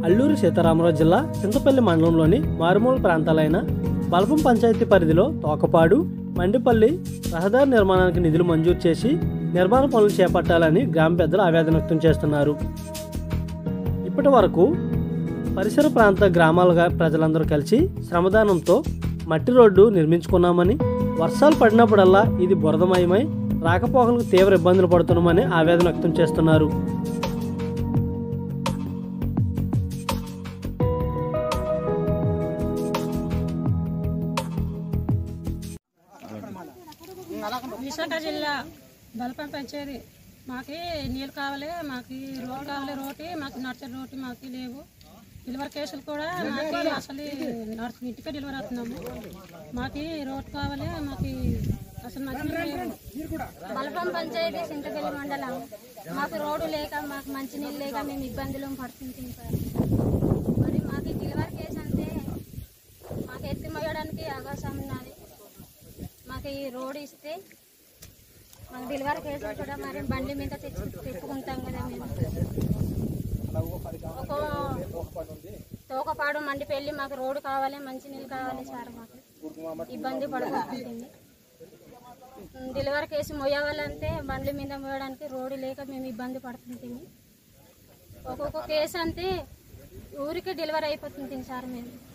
అల్లూరి సీతారామరాజు జిల్లా చింతపల్లి మండలంలోని మారుమూల ప్రాంతాలైన బలపం పంచాయతీ పరిధిలో తోకపాడు మండిపల్లి రహదారి నిర్మాణానికి నిధులు మంజూరు చేసి నిర్మాణ పనులు చేపట్టాలని గ్రామ పెద్దలు ఆవేదన వ్యక్తం చేస్తున్నారు ఇప్పటి వరకు పరిసర ప్రాంత గ్రామాలుగా ప్రజలందరూ కలిసి శ్రమదానంతో మట్టి రోడ్డు నిర్మించుకున్నామని వర్షాలు పడినప్పుడల్లా ఇది బురదమయమై రాకపోకలకు తీవ్ర ఇబ్బందులు పడుతున్నామని ఆవేదన వ్యక్తం చేస్తున్నారు విశాఖ జిల్లా బలపం పంచేది మాకి నీళ్ళు కావాలి మాకు రోడ్ కావాలి రోటి మాకు నడిచే రోటి మాకు లేవు డెలివరీ కేసులు కూడా మాకు అసలు నడుచు ఇంటికే డెలివరీ అవుతున్నాము మాకు రోడ్ కావాలి మాకు అసలు మాకు లేవు బలపం పంచాయతీ సింతపల్లి మండలం మాకు రోడ్డు లేక మాకు మంచినీళ్ళు లేక మేము ఇబ్బందులు పడుతుంటాం సార్ మరి మాకు డెలివరీ కేసు అంటే మాకు ఎత్తి మోయడానికి అవకాశం ఉన్నది మాకు ఈ రోడ్ ఇస్తే మాకు డెలివరీ కేసులు కూడా మరి బండి మీద తెచ్చు తెచ్చుకుంటాం కదా మేము ఒక తోకపాడు మండిపెళ్ళి మాకు రోడ్డు కావాలి మంచినీళ్ళు కావాలి సార్ మాకు ఇబ్బంది పడుతుంది డెలివరీ కేసు మోయవాలంటే బండ్ల మీద మోయడానికి రోడ్డు లేక మేము ఇబ్బంది పడుతుంటుంది ఒక్కొక్క కేసు అంతే ఊరికి డెలివరీ అయిపోతుంది సార్ మేము